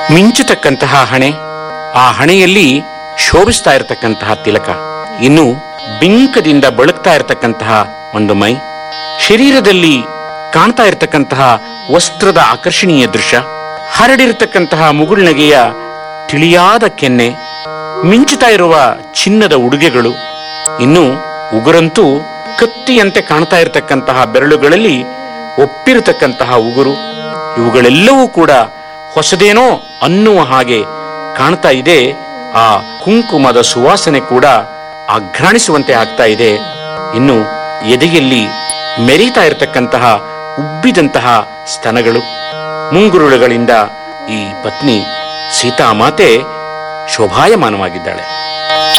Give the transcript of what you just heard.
ಮಿಂಚತಕ್ಕಂತಹ ಹಣೆ ಆ ಹಣೆಯಲ್ಲಿ ಶೋಭಿಸ್ತಾ ಇರತಕ್ಕಂತಹ ತಿಲಕ ಇನ್ನು ಬಿಂಕದಿಂದ ಬೆಳಗ್ತಾ ಇರತಕ್ಕಂತಹ ಒಂದು ಮೈ ಶರೀರದಲ್ಲಿ ಕಾಣ್ತಾ ಇರತಕ್ಕಂತಹ ವಸ್ತ್ರದ ಆಕರ್ಷಣೀಯ ದೃಶ್ಯ ಹರಡಿರತಕ್ಕಂತಹ ಮುಗುಳ್ನಗೆಯ ತಿಳಿಯಾದ ಕೆನ್ನೆ ಮಿಂಚುತ್ತಾ ಇರುವ ಚಿನ್ನದ ಉಡುಗೆಗಳು ಇನ್ನು ಉಗುರಂತೂ ಕತ್ತಿಯಂತೆ ಕಾಣ್ತಾ ಇರತಕ್ಕಂತಹ ಬೆರಳುಗಳಲ್ಲಿ ಒಪ್ಪಿರತಕ್ಕಂತಹ ಉಗುರು ಇವುಗಳೆಲ್ಲವೂ ಕೂಡ ಹೊಸದೇನೋ ಅನ್ನುವ ಹಾಗೆ ಕಾಣ್ತಾ ಇದೆ ಆ ಕುಂಕುಮದ ಸುವಾಸನೆ ಕೂಡ ಆಘ್ರಾಣಿಸುವಂತೆ ಆಗ್ತಾ ಇದೆ ಇನ್ನು ಎದೆಯಲ್ಲಿ ಮೆರೀತಾ ಇರತಕ್ಕಂತಹ ಉಬ್ಬಿದಂತಹ ಸ್ತನಗಳು ಮುಂಗುರುಳುಗಳಿಂದ ಈ ಪತ್ನಿ ಸೀತಾಮಾತೆ ಶೋಭಾಯಮಾನವಾಗಿದ್ದಾಳೆ